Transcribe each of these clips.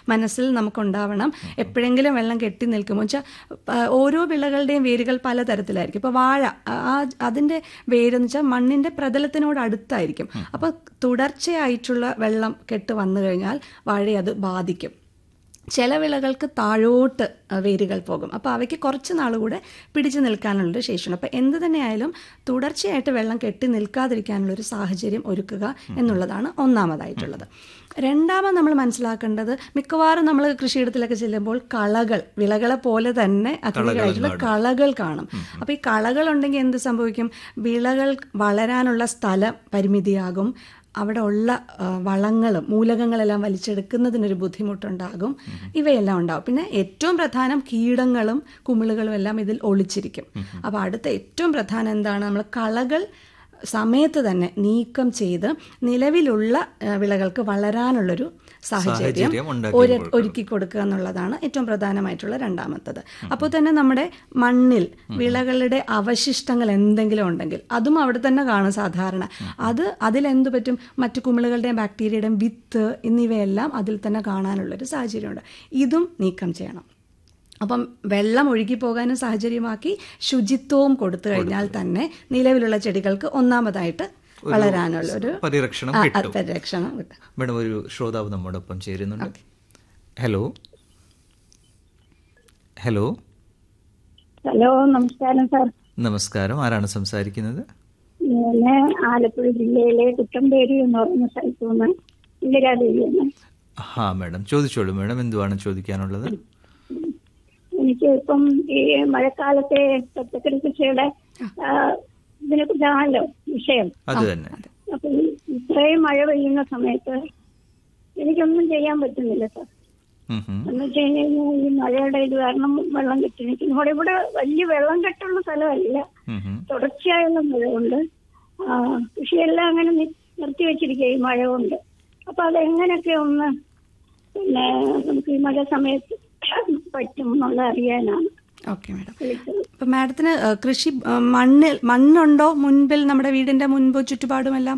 മനസ്സിൽ നമുക്കുണ്ടാവണം എപ്പോഴെങ്കിലും വെള്ളം കെട്ടി നിൽക്കുമ്പോൾ വെച്ചാൽ ഓരോ വിളകളുടെയും വേരുകൾ പലതരത്തിലായിരിക്കും ഇപ്പോൾ വാഴ ആ അതിൻ്റെ വേരെന്ന് വെച്ചാൽ മണ്ണിൻ്റെ പ്രതലത്തിനോട് അടുത്തായിരിക്കും അപ്പോൾ തുടർച്ചയായിട്ടുള്ള വെള്ളം കെട്ട് വന്നു കഴിഞ്ഞാൽ വാഴയെ അത് ബാധിക്കും ചില വിളകൾക്ക് താഴോട്ട് വേരുകൾ പോകും അപ്പോൾ അവയ്ക്ക് കുറച്ച് നാൾ കൂടെ പിടിച്ചു നിൽക്കാനുള്ളൊരു ശേഷിയുണ്ട് അപ്പോൾ എന്ത് തന്നെയായാലും തുടർച്ചയായിട്ട് വെള്ളം കെട്ടി നിൽക്കാതിരിക്കാനുള്ളൊരു സാഹചര്യം ഒരുക്കുക എന്നുള്ളതാണ് ഒന്നാമതായിട്ടുള്ളത് രണ്ടാമത് നമ്മൾ മനസ്സിലാക്കേണ്ടത് മിക്കവാറും നമ്മൾ കൃഷിയിടത്തിലൊക്കെ ചെല്ലുമ്പോൾ കളകൾ വിളകളെ പോലെ തന്നെ അക്രികളായിട്ടുള്ള കളകൾ കാണും അപ്പോൾ ഈ കളകൾ ഉണ്ടെങ്കിൽ എന്ത് സംഭവിക്കും വിളകൾ വളരാനുള്ള സ്ഥലം പരിമിതിയാകും അവിടെ ഉള്ള വളങ്ങളും മൂലകങ്ങളെല്ലാം വലിച്ചെടുക്കുന്നതിനൊരു ബുദ്ധിമുട്ടുണ്ടാകും ഇവയെല്ലാം ഉണ്ടാകും പിന്നെ ഏറ്റവും പ്രധാനം കീടങ്ങളും കുമിളുകളും എല്ലാം ഇതിൽ ഒളിച്ചിരിക്കും അപ്പോൾ അടുത്ത ഏറ്റവും പ്രധാനം എന്താണ് നമ്മൾ കളകൾ സമയത്ത് തന്നെ നീക്കം ചെയ്ത് നിലവിലുള്ള വിളകൾക്ക് വളരാനുള്ളൊരു സാഹചര്യം ഒരുക്കി കൊടുക്കുക എന്നുള്ളതാണ് ഏറ്റവും പ്രധാനമായിട്ടുള്ള രണ്ടാമത്തത് അപ്പോൾ തന്നെ നമ്മുടെ മണ്ണിൽ വിളകളുടെ അവശിഷ്ടങ്ങൾ എന്തെങ്കിലും ഉണ്ടെങ്കിൽ അതും അവിടെ തന്നെ കാണും സാധാരണ അത് അതിലെന്തു പറ്റും മറ്റു കുമിളുകളുടെയും ബാക്ടീരിയയുടെയും വിത്ത് എന്നിവയെല്ലാം അതിൽ തന്നെ കാണാനുള്ളൊരു സാഹചര്യമുണ്ട് ഇതും നീക്കം ചെയ്യണം അപ്പം വെള്ളം ഒഴുകി പോകാനും സാഹചര്യമാക്കി ശുചിത്വവും കൊടുത്തു കഴിഞ്ഞാൽ തന്നെ നിലവിലുള്ള ചെടികൾക്ക് ഒന്നാമതായിട്ട് വളരാനുള്ള ഒരു പരിരക്ഷണം പരിരക്ഷണം കിട്ടും മേഡം ഒരു ശ്രോതാവ് നമ്മോടൊപ്പം ചേരുന്നുണ്ട് ഹലോ ഹലോ ഹലോ നമസ്കാരം സാർ നമസ്കാരം ആരാണ് സംസാരിക്കുന്നത് ഞാൻ ആലപ്പുഴ ജില്ലയിലെ കുട്ടമ്പേരി എന്ന് പറയുന്ന സ്ഥലത്തു നിന്ന് ഇന്ദിരാദേവിയാണ് ഹാ മാഡം ചോദിച്ചോളൂ മാഡം എന്തുവാണ് ചോദിക്കാനുള്ളത് എനിക്ക് ഇപ്പം ഈ മഴക്കാലത്തെ പച്ചക്കറി കൃഷിയുടെ ഇതിനെ കുറിച്ചാണല്ലോ വിഷയം അത് തന്നെ അപ്പൊ ഇത്രയും മഴ പെയ്യുന്ന സമയത്ത് എനിക്കൊന്നും ചെയ്യാൻ പറ്റുന്നില്ല സാർ എന്ന് വെച്ച് കഴിഞ്ഞാൽ ഈ മഴയുടെ ഇത് കാരണം വെള്ളം കെട്ടി നിൽക്കുന്നു ഇവിടെ ഇവിടെ വലിയ വെള്ളം കെട്ടുള്ള സ്ഥലമല്ല തുടർച്ചയായുള്ള മഴ കൊണ്ട് കൃഷിയെല്ലാം അങ്ങനെ നിർത്തി വെച്ചിരിക്കുക ഈ മഴ കൊണ്ട് അപ്പൊ അതെങ്ങനെയൊക്കെ ഒന്ന് പിന്നെ നമുക്ക് ഈ മഴ സമയത്ത് പറ്റും എന്നുള്ള അറിയാനാണ് ഓക്കെ മാഡം അപ്പൊ മാഡത്തിന് കൃഷി മണ്ണിൽ മണ്ണുണ്ടോ മുൻപിൽ നമ്മുടെ വീടിന്റെ മുൻപ് ചുറ്റുപാടുമെല്ലാം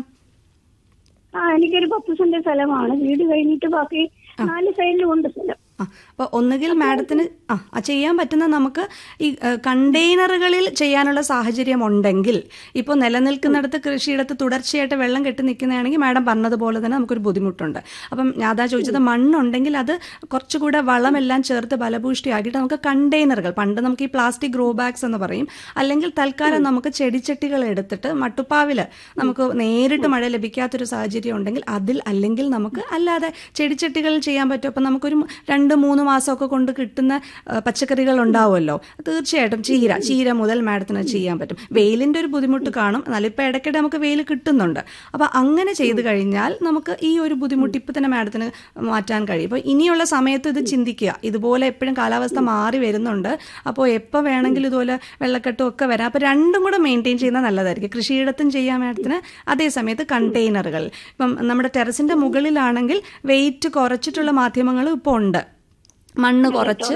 ആ എനിക്കൊരു പത്ത് സെന്റ് സ്ഥലമാണ് വീട് കഴിഞ്ഞിട്ട് ബാക്കി നാല് സൈഡിലും ഉണ്ട് സ്ഥലം ആ അപ്പോൾ ഒന്നുകിൽ മാഡത്തിന് ആ ചെയ്യാൻ പറ്റുന്ന നമുക്ക് ഈ കണ്ടെയ്നറുകളിൽ ചെയ്യാനുള്ള സാഹചര്യം ഉണ്ടെങ്കിൽ ഇപ്പോൾ നിലനിൽക്കുന്നിടത്ത് കൃഷിയിടത്ത് തുടർച്ചയായിട്ട് വെള്ളം കെട്ടി നിൽക്കുന്നതാണെങ്കിൽ മാഡം പറഞ്ഞതുപോലെ തന്നെ നമുക്കൊരു ബുദ്ധിമുട്ടുണ്ട് അപ്പം ഞാൻ അതാ ചോദിച്ചത് മണ്ണുണ്ടെങ്കിൽ അത് കുറച്ചുകൂടെ വളമെല്ലാം ചേർത്ത് ബലഭൂഷ്ടിയാക്കിയിട്ട് നമുക്ക് കണ്ടെയ്നറുകൾ പണ്ട് നമുക്ക് ഈ പ്ലാസ്റ്റിക് ഗ്രോ ബാഗ്സ് എന്ന് പറയും അല്ലെങ്കിൽ തൽക്കാലം നമുക്ക് ചെടിച്ചട്ടികൾ എടുത്തിട്ട് മട്ടുപ്പാവിൽ നമുക്ക് നേരിട്ട് മഴ ലഭിക്കാത്തൊരു സാഹചര്യം ഉണ്ടെങ്കിൽ അതിൽ അല്ലെങ്കിൽ നമുക്ക് അല്ലാതെ ചെടിച്ചട്ടികളിൽ ചെയ്യാൻ പറ്റും അപ്പം നമുക്കൊരു രണ്ട് മൂന്ന് മാസമൊക്കെ കൊണ്ട് കിട്ടുന്ന പച്ചക്കറികൾ ഉണ്ടാവുമല്ലോ തീർച്ചയായിട്ടും ചീര ചീര മുതൽ മാഡത്തിന് ചെയ്യാൻ പറ്റും വെയിലിൻ്റെ ഒരു ബുദ്ധിമുട്ട് കാണും എന്നാലും ഇപ്പോൾ ഇടയ്ക്കിടെ നമുക്ക് വെയിൽ കിട്ടുന്നുണ്ട് അപ്പോൾ അങ്ങനെ ചെയ്തു കഴിഞ്ഞാൽ നമുക്ക് ഈ ഒരു ബുദ്ധിമുട്ട് ഇപ്പം തന്നെ മാഡത്തിന് മാറ്റാൻ കഴിയും അപ്പോൾ ഇനിയുള്ള സമയത്ത് ഇത് ചിന്തിക്കുക ഇതുപോലെ എപ്പോഴും കാലാവസ്ഥ മാറി വരുന്നുണ്ട് അപ്പോൾ എപ്പോൾ വേണമെങ്കിലും ഇതുപോലെ വെള്ളക്കെട്ടും ഒക്കെ വരാം അപ്പോൾ രണ്ടും കൂടെ മെയിൻറ്റെയിൻ ചെയ്യുന്നത് നല്ലതായിരിക്കും കൃഷിയിടത്തും ചെയ്യാൻ മാഡത്തിന് അതേ സമയത്ത് കണ്ടെയ്നറുകൾ ഇപ്പം നമ്മുടെ ടെറസിൻ്റെ മുകളിലാണെങ്കിൽ വെയിറ്റ് കുറച്ചിട്ടുള്ള മാധ്യമങ്ങളും ഇപ്പോൾ ഉണ്ട് മണ്ണ് കുറച്ച്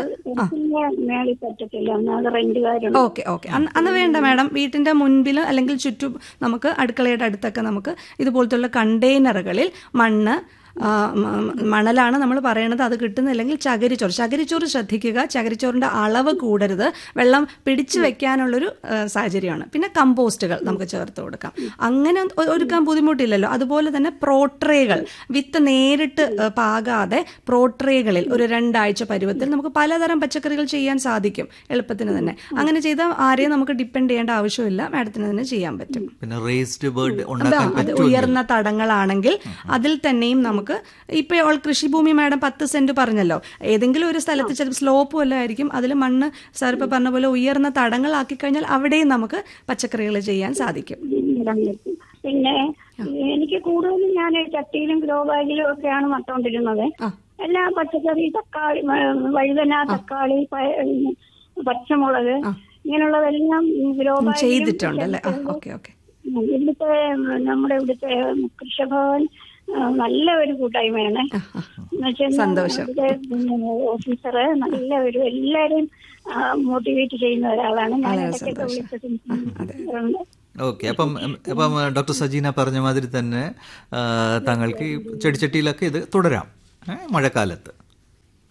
ഓക്കെ ഓക്കെ അന്ന് വേണ്ട മാഡം വീട്ടിന്റെ മുൻപിൽ അല്ലെങ്കിൽ ചുറ്റും നമുക്ക് അടുക്കളയുടെ അടുത്തൊക്കെ നമുക്ക് ഇതുപോലത്തുള്ള കണ്ടെയ്നറുകളിൽ മണ്ണ് മണലാണ് നമ്മൾ പറയണത് അത് കിട്ടുന്നില്ലെങ്കിൽ ചകിരിച്ചോറ് ചകിരിച്ചോറ് ശ്രദ്ധിക്കുക ചകിരിച്ചോറിന്റെ അളവ് കൂടരുത് വെള്ളം പിടിച്ചു വെക്കാനുള്ളൊരു സാഹചര്യമാണ് പിന്നെ കമ്പോസ്റ്റുകൾ നമുക്ക് ചേർത്ത് കൊടുക്കാം അങ്ങനെ ഒരുക്കാൻ ബുദ്ധിമുട്ടില്ലല്ലോ അതുപോലെ തന്നെ പ്രോട്രേകൾ വിത്ത് നേരിട്ട് പാകാതെ പ്രോട്രേകളിൽ ഒരു രണ്ടാഴ്ച പരുവത്തിൽ നമുക്ക് പലതരം പച്ചക്കറികൾ ചെയ്യാൻ സാധിക്കും എളുപ്പത്തിന് തന്നെ അങ്ങനെ ചെയ്താൽ ആരെയും നമുക്ക് ഡിപ്പെൻഡ് ചെയ്യേണ്ട ആവശ്യമില്ല മാഡത്തിന് തന്നെ ചെയ്യാൻ പറ്റും പിന്നെ റേസ്ഡ് ബേർഡ് അത് ഉയർന്ന തടങ്ങളാണെങ്കിൽ അതിൽ തന്നെയും നമുക്ക് ഇപ്പോൾ കൃഷിഭൂമി മാഡം പത്ത് സെന്റ് പറഞ്ഞല്ലോ ഏതെങ്കിലും ഒരു സ്ഥലത്ത് ചിലപ്പോൾ സ്ലോപ്പ് വല്ല ആയിരിക്കും അതിൽ മണ്ണ് സാർ ഇപ്പൊ പറഞ്ഞ പോലെ ഉയർന്ന തടങ്ങളാക്കി കഴിഞ്ഞാൽ അവിടെയും നമുക്ക് പച്ചക്കറികൾ ചെയ്യാൻ സാധിക്കും പിന്നെ എനിക്ക് കൂടുതലും ഞാൻ ചട്ടിയിലും ഗ്രോ ബാഗിലും ഒക്കെയാണ് നട്ടുകൊണ്ടിരുന്നത് എല്ലാ പച്ചക്കറി തക്കാളി വഴുതന തക്കാളി പച്ചമുളക് ഇങ്ങനെയുള്ളതെല്ലാം ഗ്രോ ചെയ്തിട്ടുണ്ട് അല്ലേ ഓക്കെ ഓക്കെ ഇവിടുത്തെ നമ്മുടെ ഇവിടുത്തെ കൃഷഭവൻ നല്ല ഒരു കൂട്ടായ്മയാണ് സന്തോഷം ഓഫീസറ് നല്ല ഒരു എല്ലാരും മോട്ടിവേറ്റ് ചെയ്യുന്ന ഒരാളാണ് ഞാൻ ഓക്കെ അപ്പം അപ്പം ഡോക്ടർ സജീന പറഞ്ഞ മാതിരി തന്നെ താങ്കൾക്ക് ചെടിച്ചട്ടിയിലൊക്കെ ഇത് തുടരാം മഴക്കാലത്ത്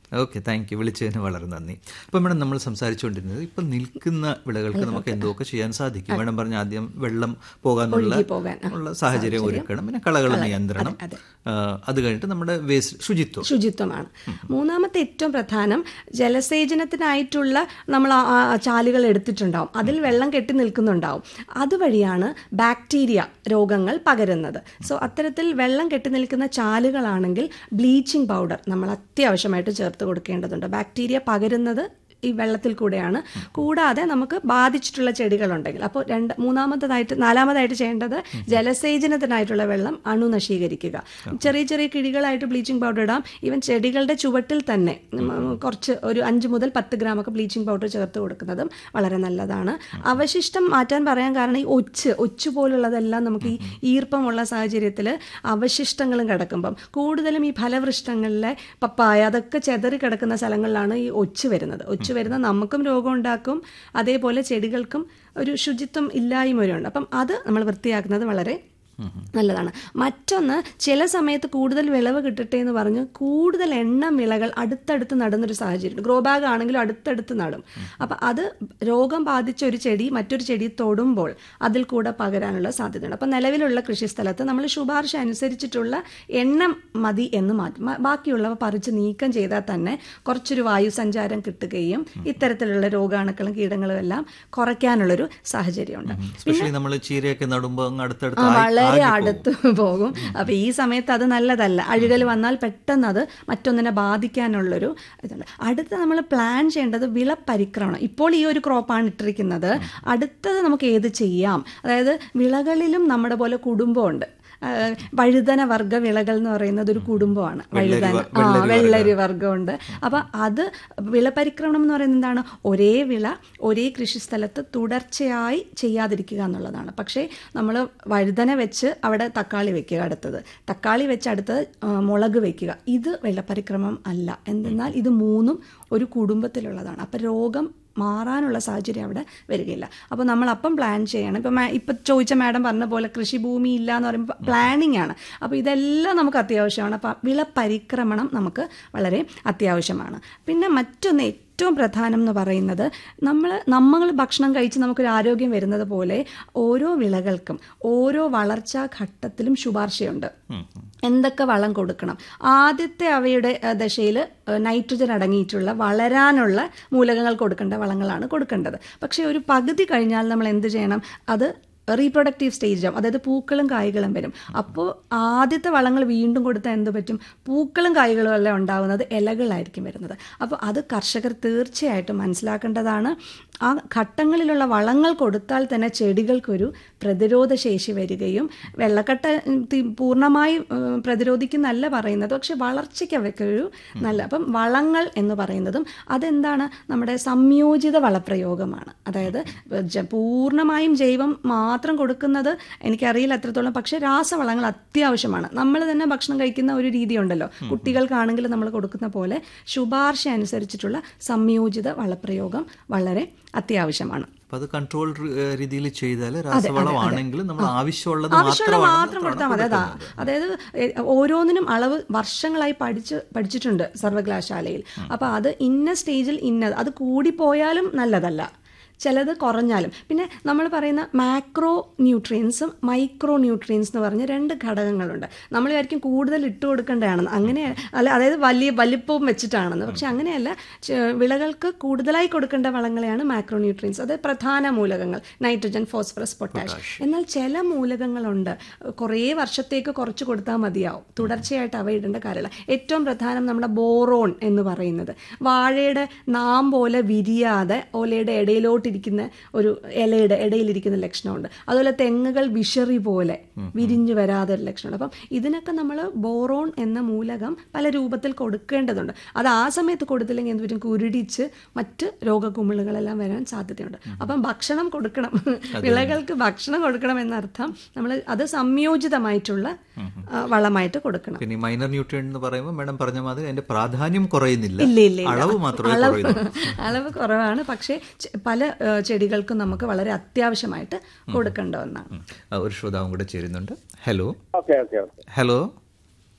ഓക്കെ താങ്ക് യു വിളിച്ചതിന് വളരെ നന്ദി അപ്പം മേഡം നമ്മൾ സംസാരിച്ചുകൊണ്ടിരുന്നത് ഇപ്പം നിൽക്കുന്ന വിളകൾക്ക് നമുക്ക് എന്തൊക്കെ ചെയ്യാൻ സാധിക്കും മേഡം പറഞ്ഞ ആദ്യം വെള്ളം പോകാനുള്ള ഒഴുകി പോകാൻ, ആ, ഉള്ള സാഹചര്യം ഒരുക്കണം പിന്നെ കളകൾ നിയന്ത്രണം ആ, അത് കഴിഞ്ഞിട്ട് നമ്മുടെ വേസ്റ്റ് ശുചിത്വം ശുചിത്വമാണ് മൂന്നാമത്തെ ഏറ്റവും പ്രധാനം ജലസേചനത്തിനായിട്ടുള്ള നമ്മൾ ആ- ആ ചാലുകൾ എടുത്തിട്ടുണ്ടാവും അതിൽ വെള്ളം കെട്ടി നിൽക്കുന്നുണ്ടാവും അതുവഴിയാണ് ബാക്ടീരിയ രോഗങ്ങൾ പകരുന്നത് സോ അത്തരത്തിൽ വെള്ളം കെട്ടി നിൽക്കുന്ന ചാലുകളാണെങ്കിൽ ബ്ലീച്ചിങ് പൗഡർ നമ്മൾ അത്യാവശ്യമായിട്ട് ചേർത്ത് കൊടുക്കേണ്ടതുണ്ട് ബാക്ടീരിയ പകരുന്നത് ഈ വെള്ളത്തിൽ കൂടെയാണ് കൂടാതെ നമുക്ക് ബാധിച്ചിട്ടുള്ള ചെടികളുണ്ടെങ്കിൽ അപ്പോൾ രണ്ട് മൂന്നാമത്തതായിട്ട് നാലാമതായിട്ട് ചെയ്യേണ്ടത് ജലസേചനത്തിനായിട്ടുള്ള വെള്ളം അണുനശീകരിക്കുക ചെറിയ ചെറിയ കിഴികളായിട്ട് ബ്ലീച്ചിങ് പൗഡർ ഇടാം ഈവൻ ചെടികളുടെ ചുവട്ടിൽ തന്നെ ഉം, കുറച്ച് ഒരു അഞ്ച് മുതൽ പത്ത് ഗ്രാം ഒക്കെ ബ്ലീച്ചിങ് പൗഡർ ചേർത്ത് കൊടുക്കുന്നതും വളരെ നല്ലതാണ് അവശിഷ്ടം മാറ്റാൻ പറയാൻ കാരണം ഈ ഒച്ച് ഒച്ച് പോലുള്ളതെല്ലാം നമുക്ക് ഈ ഈർപ്പമുള്ള സാഹചര്യത്തിൽ അവശിഷ്ടങ്ങളും കിടക്കുമ്പം കൂടുതലും ഈ ഫലവൃഷ്ടങ്ങളിലെ പപ്പായ അതൊക്കെ ചെതറി കിടക്കുന്ന സ്ഥലങ്ങളിലാണ് ഈ ഒച്ച് വരുന്നത് ഒച്ച് വരുന്ന നമുക്കും രോഗം ഉണ്ടാക്കും അതേപോലെ ചെടികൾക്കും ഒരു ശുചിത്വം ഇല്ലായ്മയുണ്ട് അപ്പം അത് നമ്മൾ വൃത്തിയാക്കുന്നത് വളരെ നല്ലതാണ് മറ്റൊന്ന് ചില സമയത്ത് കൂടുതൽ വിളവ് കിട്ടട്ടെ എന്ന് പറഞ്ഞ് കൂടുതൽ എണ്ണം വിളകൾ അടുത്തടുത്ത് നടുന്നൊരു സാഹചര്യം ഗ്രോ ബാഗ് ആണെങ്കിലും അടുത്തടുത്ത് നടും അപ്പം അത് രോഗം ബാധിച്ച ഒരു ചെടി മറ്റൊരു ചെടി തൊടുമ്പോൾ അതിൽ കൂടെ പകരാനുള്ള സാധ്യതയുണ്ട് അപ്പം നിലവിലുള്ള കൃഷിസ്ഥലത്ത് നമ്മൾ ശുപാർശ അനുസരിച്ചിട്ടുള്ള എണ്ണം മതി എന്ന് മാറ്റും മ- ബാക്കിയുള്ളവ പറിച്ച് നീക്കം ചെയ്താൽ തന്നെ കുറച്ചൊരു വായു സഞ്ചാരം കിട്ടുകയും ഇത്തരത്തിലുള്ള രോഗാണുക്കളും കീടങ്ങളും എല്ലാം കുറയ്ക്കാനുള്ളൊരു സാഹചര്യമുണ്ട് സ്പെഷ്യലി നമ്മൾ ചീരയൊക്കെ നടുമ്പോൾ അങ്ങ് അടുത്തടുത്ത് ആ, ആയി- വളരെ ആകി പോകും. അടുത്ത് പോകും അപ്പൊ ഈ സമയത്ത് അത് നല്ലതല്ല അഴുകൽ വന്നാൽ പെട്ടെന്ന് അത് മറ്റൊന്നിനെ ബാധിക്കാനുള്ളൊരു ഇതുണ്ട് അടുത്ത നമ്മൾ പ്ലാൻ ചെയ്യേണ്ടത് വിള പരിക്രമണം ഇപ്പോൾ ഈ ഒരു ക്രോപ്പാണ് ഇട്ടിരിക്കുന്നത് അടുത്തത് നമുക്ക് ഏത് ചെയ്യാം അതായത് വിളകളിലും നമ്മുടെ പോലെ കുടുംബമുണ്ട് ആ, വഴുതന വർഗ വിളകൾ എന്ന് പറയുന്നത് ഒരു കുടുംബമാണ് വഴുതന ആ വെള്ളരി വർഗമുണ്ട് അപ്പൊ അത് വിളപരിക്രമണം എന്ന് പറയുന്നത് എന്താണ് ഒരേ വിള ഒരേ കൃഷിസ്ഥലത്ത് തുടർച്ചയായി ചെയ്യാതിരിക്കുക എന്നുള്ളതാണ് പക്ഷേ നമ്മൾ വഴുതന വെച്ച് അവിടെ തക്കാളി വെക്കുക അടുത്തത് തക്കാളി വെച്ച് അടുത്തത് ആ, മുളക് വെക്കുക ഇത് വെള്ളപരിക്രമം അല്ല എന്തെന്നാൽ ഇത് മൂന്നും ഒരു കുടുംബത്തിലുള്ളതാണ് അപ്പം രോഗം മാറാനുള്ള സാഹചര്യം അവിടെ വരികയില്ല അപ്പോൾ നമ്മൾ അപ്പം പ്ലാൻ ചെയ്യണം ഇപ്പം ഇപ്പം ചോദിച്ച മാഡം പറഞ്ഞ പോലെ കൃഷിഭൂമി ഇല്ല എന്ന് പറയുമ്പോൾ പ്ലാനിങ് ആണ് അപ്പോൾ ഇതെല്ലാം നമുക്ക് അത്യാവശ്യമാണ് അപ്പം വിള പരിക്രമണം നമുക്ക് വളരെ അത്യാവശ്യമാണ് പിന്നെ മറ്റൊന്ന് ഏറ്റവും പ്രധാനം എന്ന് പറയുന്നത് നമ്മൾ നമ്മൾ ഭക്ഷണം കഴിച്ച് നമുക്കൊരു ആരോഗ്യം വരുന്നത് പോലെ ഓരോ വിളകൾക്കും ഓരോ വളർച്ചാ ഘട്ടത്തിലും ശുപാർശയുണ്ട് എന്തൊക്കെ വളം കൊടുക്കണം ആദ്യത്തെ അവയുടെ ദശയിൽ നൈട്രജൻ അടങ്ങിയിട്ടുള്ള വളരാനുള്ള മൂലകങ്ങൾ കൊടുക്കേണ്ട വളങ്ങളാണ് കൊടുക്കേണ്ടത് പക്ഷേ ഒരു പകുതി കഴിഞ്ഞാൽ നമ്മൾ എന്ത് ചെയ്യണം അത് റീപ്രൊഡക്റ്റീവ് സ്റ്റേജ് ആവും അതായത് പൂക്കളും കായ്കളും വരും അപ്പോൾ ആദ്യത്തെ വളങ്ങൾ വീണ്ടും കൊടുത്താൽ എന്ത് പറ്റും പൂക്കളും കായ്കളും എല്ലാം ഉണ്ടാവുന്നത് ഇലകളായിരിക്കും വരുന്നത് അപ്പോൾ അത് കർഷകർ തീർച്ചയായിട്ടും മനസ്സിലാക്കേണ്ടതാണ് ആ ഘട്ടങ്ങളിലുള്ള വളങ്ങൾ കൊടുത്താൽ തന്നെ ചെടികൾക്കൊരു പ്രതിരോധ ശേഷി വരികയും വെള്ളക്കെട്ട ഉം, തി- പൂർണ്ണമായി ഉം, പ്രതിരോധിക്കുന്നല്ല പറയുന്നത് പക്ഷെ വളർച്ചയ്ക്ക് അവയ്ക്കൊരു നല്ല അപ്പം വളങ്ങൾ എന്ന് പറയുന്നതും അതെന്താണ് നമ്മുടെ സംയോജിത വളപ്രയോഗമാണ് അതായത് ജ- പൂർണ്ണമായും ജൈവം മാത്രം കൊടുക്കുന്നത് എനിക്കറിയില്ല എത്രത്തോളം പക്ഷെ രാസവളങ്ങൾ അത്യാവശ്യമാണ് നമ്മൾ തന്നെ ഭക്ഷണം കഴിക്കുന്ന ഒരു രീതിയുണ്ടല്ലോ കുട്ടികൾക്കാണെങ്കിൽ നമ്മൾ കൊടുക്കുന്ന പോലെ ശുപാർശ അനുസരിച്ചിട്ടുള്ള സംയോജിത വളപ്രയോഗം വളരെ അത്യാവശ്യമാണ് അപ്പൊ അത് കൺട്രോൾ രീതിയിൽ ചെയ്താൽ രാസവളമാണെങ്കിലും നമ്മൾ ആവശ്യമുള്ളത് ആവശ്യമുള്ള മാത്രമാണ് മാത്രം കൊടുത്താൽ മതി അതാ അതായത് എ- ഓരോന്നിനും അളവ് വർഷങ്ങളായി പഠിച്ച് പഠിച്ചിട്ടുണ്ട് സർവകലാശാലയിൽ അപ്പൊ അത് ഇന്ന സ്റ്റേജിൽ ഇന്നത് അത് കൂടിപ്പോയാലും നല്ലതല്ല ചിലത് കുറഞ്ഞാലും പിന്നെ നമ്മൾ പറയുന്ന മാക്രോ ന്യൂട്രിയൻസും മൈക്രോ ന്യൂട്രിയൻസ് എന്ന് പറഞ്ഞ രണ്ട് ഘടകങ്ങളുണ്ട് നമ്മൾ വിചാരിക്കും കൂടുതൽ ഇട്ട് കൊടുക്കേണ്ടതാണെന്ന് അങ്ങനെ അല്ല അതായത് വലിയ വലിപ്പവും വെച്ചിട്ടാണെന്ന് പക്ഷെ അങ്ങനെയല്ല ചെ- വിളകൾക്ക് കൂടുതലായി കൊടുക്കേണ്ട വളങ്ങളെയാണ് മാക്രോ ന്യൂട്രിയൻസ് അത് പ്രധാന മൂലകങ്ങൾ നൈട്രജൻ ഫോസ്ഫറസ് പൊട്ടാഷ് എന്നാൽ ചില മൂലകങ്ങളുണ്ട് കുറേ വർഷത്തേക്ക് കുറച്ച് കൊടുത്താൽ മതിയാവും തുടർച്ചയായിട്ട് അവ ഇടേണ്ട കാര്യമില്ല ഏറ്റവും പ്രധാനം നമ്മുടെ ബോറോൺ എന്ന് പറയുന്നത് വാഴയുടെ നാം പോലെ വിരിയാതെ ഓലയുടെ ഇടയിലോട്ടിരിക്കുന്ന ഒരു ഇലയുടെ ഇടയിലിരിക്കുന്ന ലക്ഷണമുണ്ട് അതുപോലെ തെങ്ങുകൾ വിഷറി പോലെ വിരിഞ്ഞു വരാതെ ഒരു ലക്ഷണമുണ്ട് അപ്പം ഇതിനൊക്കെ നമ്മൾ ബോറോൺ എന്ന മൂലകം പല രൂപത്തിൽ കൊടുക്കേണ്ടതുണ്ട് അത് ആ സമയത്ത് കൊടുത്തില്ലെങ്കിൽ എന്ത് പറ്റും കുരുടിച്ച് മറ്റ് രോഗകുമിളുകളെല്ലാം വരാൻ സാധ്യതയുണ്ട് അപ്പം ഭക്ഷണം കൊടുക്കണം വിളകൾക്ക് ഭക്ഷണം കൊടുക്കണം എന്നർത്ഥം നമ്മൾ അത് സംയോജിതമായിട്ടുള്ള ആ, വളമായിട്ട് കൊടുക്കണം പിന്നെ മൈനർ ന്യൂട്രിയൻ എന്ന് പറയുമ്പോൾ മാഡം പറഞ്ഞ മാതിരി അതിന്റെ പ്രാധാന്യം കുറയുന്നില്ല ഇല്ല ഇല്ല ഇല്ല. അളവ് മാത്രമേ അളവ് കുറയുന്നുള്ളൂ അളവ് കുറവാണ് പക്ഷേ ചെ- പല ഏ, ചെടികൾക്കും നമുക്ക് വളരെ അത്യാവശ്യമായിട്ട് കൊടുക്കേണ്ട ഒന്നാണ് ആ, ഒരു ശ്രോതാവും കൂടെ ചേരുന്നുണ്ട് hello okay okay okay hello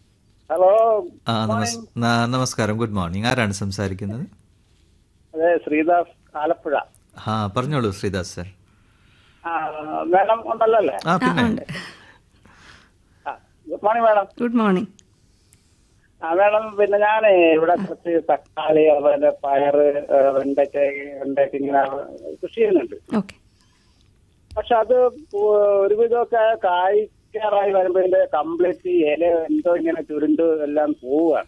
hello ആ നമസ് ന- നമസ്കാരം ഗുഡ് മോർണിംഗ് ആരാണ് സംസാരിക്കുന്നത് അതെ ശ്രീദാസ് ആലപ്പുഴ ആ പറഞ്ഞോളൂ ശ്രീദാസ് സർ ആ, മാഡം ഉണ്ടല്ലോ അല്ലേ ആ പിന്നെ ആ, good morning madam good morning ആ മാഡം പിന്നെ ഞാൻ ഇവിടെ കുറച്ച് തക്കാളി അതുപോലെ പയറ് ഏ, വെണ്ടയ്ക്ക വെണ്ടയ്ക്ക ഇങ്ങനെ കൃഷി ചെയ്യുന്നുണ്ട് ഓക്കെ പക്ഷെ അത് പു- ഒരുവിധമൊക്കെ കായ്ക്കാറായി വരുമ്പോ ഇതിന്റെ കംപ്ലീറ്റ് ഇല എന്തോ ഇങ്ങനെ ചുരുണ്ട് എല്ലാം പോവുകയാണ്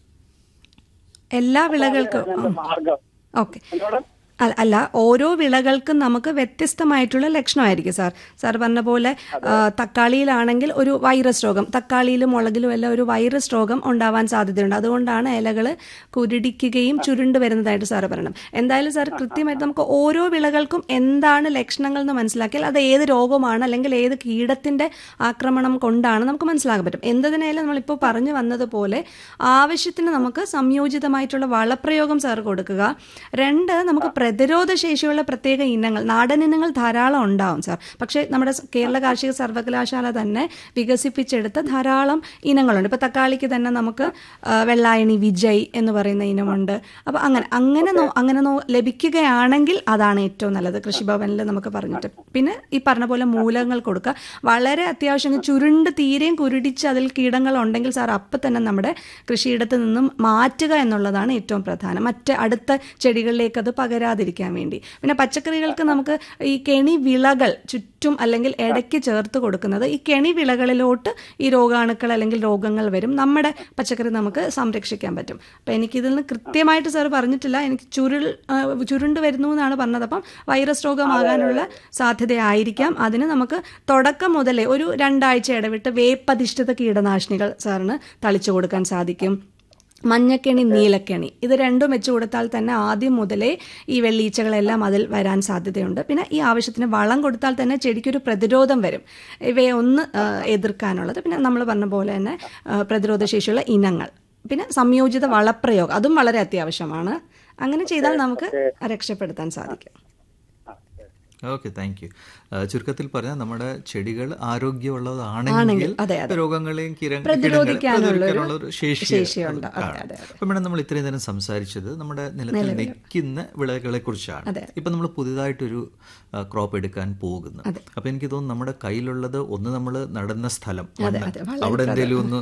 എല്ലാ വിളകൾക്കും അതിന്റെ മാർഗം ഓക്കെ എന്നോട് അല്ല അല്ല ഓരോ വിളകൾക്കും നമുക്ക് വ്യത്യസ്തമായിട്ടുള്ള ലക്ഷണമായിരിക്കും സാർ സാർ പറഞ്ഞ പോലെ ആ, തക്കാളിയിലാണെങ്കിൽ ഒരു വൈറസ് രോഗം തക്കാളിയിലും മുളകിലും എല്ലാം ഒരു വൈറസ് രോഗം ഉണ്ടാവാൻ സാധ്യതയുണ്ട് അതുകൊണ്ടാണ് ഇലകൾ കുരുടിക്കുകയും ചുരുണ്ട് വരുന്നതായിട്ട് സാറ് പറയണം എന്തായാലും സാർ കൃത്യമായിട്ട് നമുക്ക് ഓരോ വിളകൾക്കും എന്താണ് ലക്ഷണങ്ങൾ എന്ന് മനസ്സിലാക്കിയാൽ അത് ഏത് രോഗമാണ് അല്ലെങ്കിൽ ഏത് കീടത്തിന്റെ ആക്രമണം കൊണ്ടാണ് നമുക്ക് മനസ്സിലാക്കാൻ പറ്റും എന്തിനായാലും നമ്മളിപ്പോൾ പറഞ്ഞു വന്നതുപോലെ ആവശ്യത്തിന് നമുക്ക് സംയോജിതമായിട്ടുള്ള വളപ്രയോഗം സാർ കൊടുക്കുക രണ്ട് നമുക്ക് പ്രതിരോധ ശേഷിയുള്ള പ്രത്യേക ഇനങ്ങൾ നാടൻ ഇനങ്ങൾ ധാരാളം ഉണ്ടാവും സാർ പക്ഷേ നമ്മുടെ സ് കേരള കാർഷിക സർവകലാശാല തന്നെ വികസിപ്പിച്ചെടുത്ത ധാരാളം ഇനങ്ങളുണ്ട് ഇപ്പൊ തക്കാളിക്ക് തന്നെ നമുക്ക് ആ, വെള്ളായണി വിജയ് എന്ന് പറയുന്ന ഇനമുണ്ട് അപ്പൊ അങ്ങനെ അങ്ങനെ നോ- അങ്ങനെ നോ- ലഭിക്കുകയാണെങ്കിൽ അതാണ് ഏറ്റവും നല്ലത് കൃഷിഭവനിൽ നമുക്ക് പറഞ്ഞിട്ട് പിന്നെ ഈ പറഞ്ഞ പോലെ മൂലകങ്ങൾ കൊടുക്കുക വളരെ അത്യാവശ്യം ചുരുണ്ട് തീരെയും കുരുടിച്ച് അതിൽ കീടങ്ങൾ ഉണ്ടെങ്കിൽ സാർ അപ്പം തന്നെ നമ്മുടെ കൃഷിയിടത്ത് നിന്നും മാറ്റുക എന്നുള്ളതാണ് ഏറ്റവും പ്രധാനം മറ്റ് അടുത്ത ചെടികളിലേക്ക് അത് പകരാതിരിക്കാൻ വേണ്ടി പിന്നെ പച്ചക്കറികൾക്ക് നമുക്ക് ഈ കെണി വിളകൾ ചുറ്റും അല്ലെങ്കിൽ ഇടയ്ക്ക് ചേർത്ത് കൊടുക്കുന്നത് ഈ കെണി വിളകളിലോട്ട് ഈ രോഗാണുക്കൾ അല്ലെങ്കിൽ രോഗങ്ങൾ വരും നമ്മുടെ പച്ചക്കറി നമുക്ക് സംരക്ഷിക്കാൻ പറ്റും അപ്പം എനിക്കിതിൽ നിന്ന് കൃത്യമായിട്ട് സാർ പറഞ്ഞിട്ടില്ല എനിക്ക് ചുരുൾ ആ, ചുരുണ്ട് വരുന്നു എന്നാണ് പറഞ്ഞത് അപ്പം വൈറസ് രോഗമാകാനുള്ള സാധ്യതയായിരിക്കാം അതിന് നമുക്ക് തുടക്കം മുതലേ ഒരു രണ്ടാഴ്ച ഇടവിട്ട് വേപ്പധിഷ്ഠിത കീടനാശിനികൾ സാറിന് തളിച്ചു കൊടുക്കാൻ സാധിക്കും മഞ്ഞക്കെണി നീലക്കെണി ഇത് രണ്ടും വെച്ച് കൊടുത്താൽ തന്നെ ആദ്യം മുതലേ ഈ വെള്ളീച്ചകളെല്ലാം അതിൽ വരാൻ സാധ്യതയുണ്ട് പിന്നെ ഈ ആവശ്യത്തിന് വളം കൊടുത്താൽ തന്നെ ചെടിക്കൊരു പ്രതിരോധം വരും ഇവയെ ഒന്ന് ആ, എതിർക്കാനുള്ളത് പിന്നെ നമ്മൾ പറഞ്ഞ പോലെ തന്നെ ആ, പ്രതിരോധ ശേഷിയുള്ള ഇനങ്ങൾ പിന്നെ സംയോജിത വളപ്രയോഗം അതും വളരെ അത്യാവശ്യമാണ് അങ്ങനെ ചെയ്താൽ നമുക്ക് രക്ഷപ്പെടുത്താൻ സാധിക്കും ഓക്കെ താങ്ക് യു ചുരുക്കത്തിൽ പറഞ്ഞാൽ നമ്മുടെ ചെടികൾ ആരോഗ്യമുള്ളതാണെങ്കിൽ അതെ, അതെ. രോഗങ്ങളെയും കിര- പ്രതിരോധിക്കാനുള്ള കീടങ്ങളെ ഒരു പ്രതിരോധിക്കാനുള്ള ഒരു ശേഷി ശേഷിയുണ്ട്. അത് അതെ, കാണും. അതെ, അതെ. അപ്പൊ മേഡം നമ്മൾ ഇത്രയും നേരം സംസാരിച്ചത് നമ്മുടെ നിലത്തിൽ നിൽക്കുന്ന വിളകളെ കുറിച്ചാണ് അതെ. ഇപ്പൊ നമ്മൾ പുതിയതായിട്ടൊരു ക്രോപ്പ് എടുക്കാൻ പോകുന്നു അപ്പൊ എനിക്ക് തോന്നുന്നു നമ്മുടെ കയ്യിലുള്ളത് ഒന്ന് നമ്മൾ നടന്ന സ്ഥലം മണ്ണ്. അതെ, വളരെ അവിടെ എന്തെങ്കിലും ഒന്ന്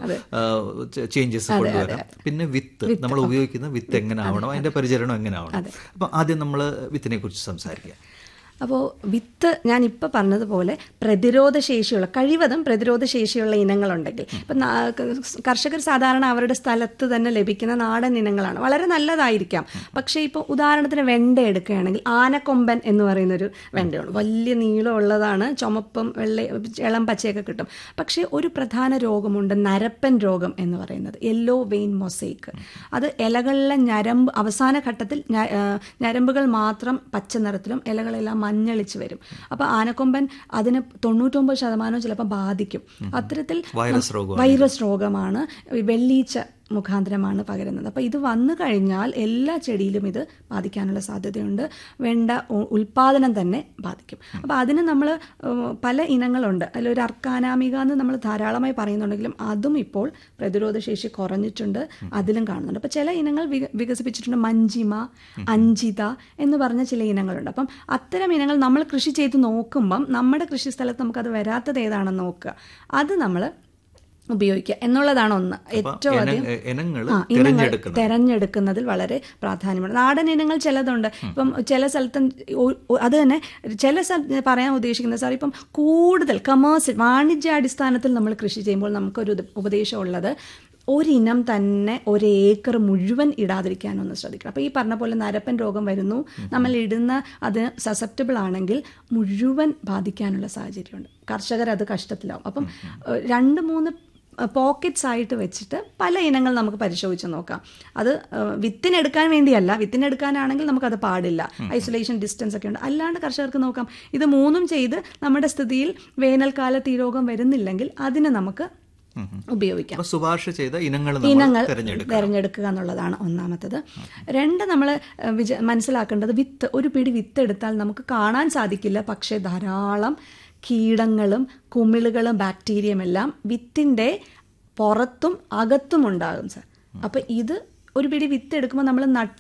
ചേഞ്ചസ് കൊണ്ടുവരാം പിന്നെ വിത്ത് നമ്മൾ ഉപയോഗിക്കുന്ന വിത്ത് എങ്ങനെ ആവണം അതിന്റെ പരിചരണം എങ്ങനെ ആവണം അപ്പൊ ആദ്യം നമ്മൾ വിത്തിനെ കുറിച്ച് സംസാരിക്കാം അപ്പോൾ വിത്ത് ഞാൻ ഇപ്പോൾ പറഞ്ഞതുപോലെ പ്രതിരോധ ശേഷിയുള്ള കഴിവതും പ്രതിരോധ ശേഷിയുള്ള ഇനങ്ങളുണ്ടെങ്കിൽ ഇപ്പം നാ- ക- കർഷകർ സാധാരണ അവരുടെ സ്ഥലത്ത് തന്നെ ലഭിക്കുന്ന നാടൻ ഇനങ്ങളാണ് വളരെ നല്ലതായിരിക്കാം പക്ഷേ ഇപ്പോൾ ഉദാഹരണത്തിന് വെണ്ട എടുക്കുകയാണെങ്കിൽ ആനക്കൊമ്പൻ എന്ന് പറയുന്നൊരു വെണ്ടയാണ് വലിയ നീളമുള്ളതാണ് ചുമപ്പും വെള്ള ഇളം പച്ചയൊക്കെ കിട്ടും പക്ഷേ ഒരു പ്രധാന രോഗമുണ്ട് നരപ്പൻ രോഗം എന്ന് പറയുന്നത് യെല്ലോ വെയിൻ മൊസൈക്ക് അത് ഇലകളിലെ ഞരമ്പ് അവസാന ഘട്ടത്തിൽ ഞ- ആ, ഞരമ്പുകൾ മാത്രം പച്ച നിറത്തിലും ഇലകളെല്ലാം മഞ്ഞളിച്ച് വരും അപ്പോൾ ആനക്കൊമ്പൻ അതിന് തൊണ്ണൂറ്റൊമ്പത് ശതമാനം ചിലപ്പോൾ ബാധിക്കും അത്തരത്തിൽ വൈറസ് രോഗമാണ് വൈറസ് രോഗമാണ് ഈ വെള്ളീച്ച മുഖാന്തരമാണ് പകരുന്നത് അപ്പോൾ ഇത് വന്നു കഴിഞ്ഞാൽ എല്ലാ ചെടിയിലും ഇത് ബാധിക്കാനുള്ള സാധ്യതയുണ്ട് വേണ്ട ഉ- ഉൽപാദനം തന്നെ ബാധിക്കും അപ്പോൾ അതിന് നമ്മൾ പല ഇനങ്ങളുണ്ട് അതിലൊരു അർക്കാനാമിക എന്ന് നമ്മൾ ധാരാളമായി പറയുന്നുണ്ടെങ്കിലും അതും ഇപ്പോൾ പ്രതിരോധ ശേഷി കുറഞ്ഞിട്ടുണ്ട് അതിലും കാണുന്നുണ്ട് അപ്പോൾ ചില ഇനങ്ങൾ വിക- വികസിപ്പിച്ചിട്ടുണ്ട് മഞ്ചിമ അഞ്ചിത എന്ന് പറഞ്ഞ ചില ഇനങ്ങളുണ്ട് അപ്പം അത്തരം ഇനങ്ങൾ നമ്മൾ കൃഷി ചെയ്ത് നോക്കുമ്പം നമ്മുടെ കൃഷി സ്ഥലത്ത് നമുക്കത് വരാത്തത് ഏതാണെന്ന് നോക്കുക അത് നമ്മൾ ഉപയോഗിക്കുക എന്നുള്ളതാണ് ഒന്ന് ഏറ്റവും അധികം ഇനങ്ങൾ ആ, ഇനങ്ങൾ തിരഞ്ഞെടുക്കുന്നത് തെരഞ്ഞെടുക്കുന്നതിൽ വളരെ പ്രാധാന്യമാണ് നാടൻ ഇനങ്ങൾ ചിലതുണ്ട് ഇപ്പം ചില സ്ഥലത്ത് ഒ- ഒ- അത് തന്നെ ചില സ്ഥലത്ത് പറയാൻ ഉദ്ദേശിക്കുന്നത് സാർ ഇപ്പം കൂടുതൽ കമേഴ്സ്യൽ വാണിജ്യാടിസ്ഥാനത്തിൽ നമ്മൾ കൃഷി ചെയ്യുമ്പോൾ നമുക്കൊരു ഇത് ഉപദേശമുള്ളത് ഒരിനം തന്നെ ഒരു ഏക്കർ മുഴുവൻ ഇടാതിരിക്കാനൊന്ന് ശ്രദ്ധിക്കണം അപ്പോൾ ഈ പറഞ്ഞ പോലെ നരപ്പൻ രോഗം വരുന്നു നമ്മൾ ഇടുന്ന അത് സസെപ്റ്റബിൾ ആണെങ്കിൽ മുഴുവൻ ബാധിക്കാനുള്ള സാഹചര്യമുണ്ട് കർഷകർ അത് കഷ്ടത്തിലാവും അപ്പം ഏഹ്, രണ്ട് മൂന്ന് പോക്കറ്റ്സ് ആയിട്ട് വെച്ചിട്ട് പല ഇനങ്ങൾ നമുക്ക് പരിശോധിച്ച് നോക്കാം അത് ഏഹ്, വിത്തിനെടുക്കാൻ വേണ്ടിയല്ല വിത്തിനെടുക്കാനാണെങ്കിൽ നമുക്കത് പാടില്ല ഐസൊലേഷൻ ഡിസ്റ്റൻസ് ഒക്കെ ഉണ്ട് അല്ലാണ്ട് കർഷകർക്ക് നോക്കാം ഇത് മൂന്നും ചെയ്ത് നമ്മുടെ സ്ഥിതിയിൽ വേനൽക്കാലത്ത് ഈ രോഗം വരുന്നില്ലെങ്കിൽ അതിന് നമുക്ക് ഉപയോഗിക്കാം അപ്പൊ ശുപാർശ ചെയ്ത ഇനങ്ങൾ ഇനങ്ങൾ നമ്മൾ തിരഞ്ഞെടുക്കണം തിരഞ്ഞെടുക്കുക എന്നുള്ളതാണ് ഒന്നാമത്തത് രണ്ട് നമ്മൾ വിജ മനസ്സിലാക്കേണ്ടത് വിത്ത് ഒരു പിടി വിത്ത് എടുത്താൽ നമുക്ക് കാണാൻ സാധിക്കില്ല പക്ഷേ ധാരാളം കീടങ്ങളും കുമിളുകളും ബാക്ടീരിയയും എല്ലാം വിത്തിൻ്റെ പുറത്തും അകത്തും ഉണ്ടാകും സാർ അപ്പൊ ഇത് ഒരു പിടി വിത്ത് എടുക്കുമ്പോൾ നമ്മൾ നട്ട്